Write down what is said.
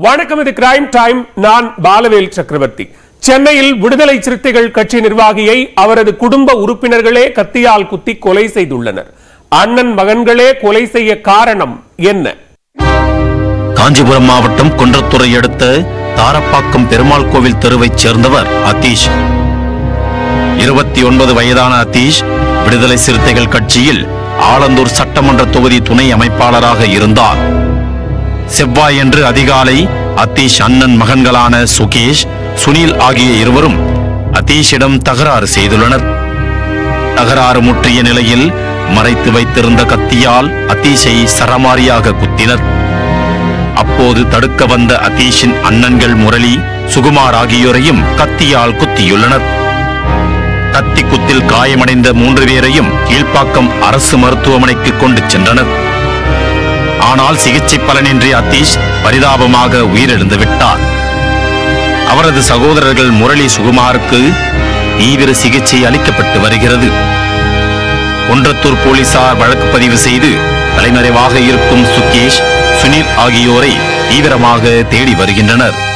வணக்கம் இது crime time நான் பாலவேல் சக்கரவர்த்தி சென்னையில் விடுதலை சிறுத்தைகள் கட்சி நிர்வாகியை அவரது குடும்ப உறுப்பினர்களே கத்தியால் குத்தி கொலை செய்துள்ளனர் அண்ணன் மகன்களே கொலை செய்ய காரணம் என்ன காஞ்சிபுரம் மாவட்டம் குன்றத்துறை அடுத்த தாரப்பாக்கம் பெருமாள் கோவில் தெருவைச் சேர்ந்தவர் அத்தீஷ் இருபத்தி ஒன்பது வயதான அத்தீஷ் விடுதலை சிறுத்தைகள் கட்சியில் ஆலந்தூர் சட்டமன்ற தொகுதி துணை அமைப்பாளராக இருந்தார் செவ்வாயன்று அதிகாலை அத்தீஷ் அண்ணன் மகன்களான சுகேஷ் சுனில் ஆகிய இருவரும் அத்தீஷிடம் தகராறு செய்துள்ளனர் தகராறு முற்றிய நிலையில் மறைத்து வைத்திருந்த கத்தியால் அத்தீஷை சரமாரியாக குத்தினர் அப்போது தடுக்க வந்த அத்தீஷின் அண்ணன்கள் முரளி சுகுமார் ஆகியோரையும் கத்தியால் குத்தியுள்ளனர் கத்தி குத்தில் காயமடைந்த மூன்று பேரையும் கீழ்ப்பாக்கம் அரசு மருத்துவமனைக்கு கொண்டு சென்றனர் ஆனால் சிகிச்சை பலனின்றி அத்தீஷ் பரிதாபமாக உயிரிழந்து விட்டார் அவரது சகோதரர்கள் முரளி சுகுமாருக்கு தீவிர சிகிச்சை அளிக்கப்பட்டு வருகிறது குன்றத்தூர் போலீசார் வழக்கு பதிவு செய்து தலைமறைவாக இருக்கும் சுகேஷ் சுனில் ஆகியோரை தீவிரமாக தேடி வருகின்றனர்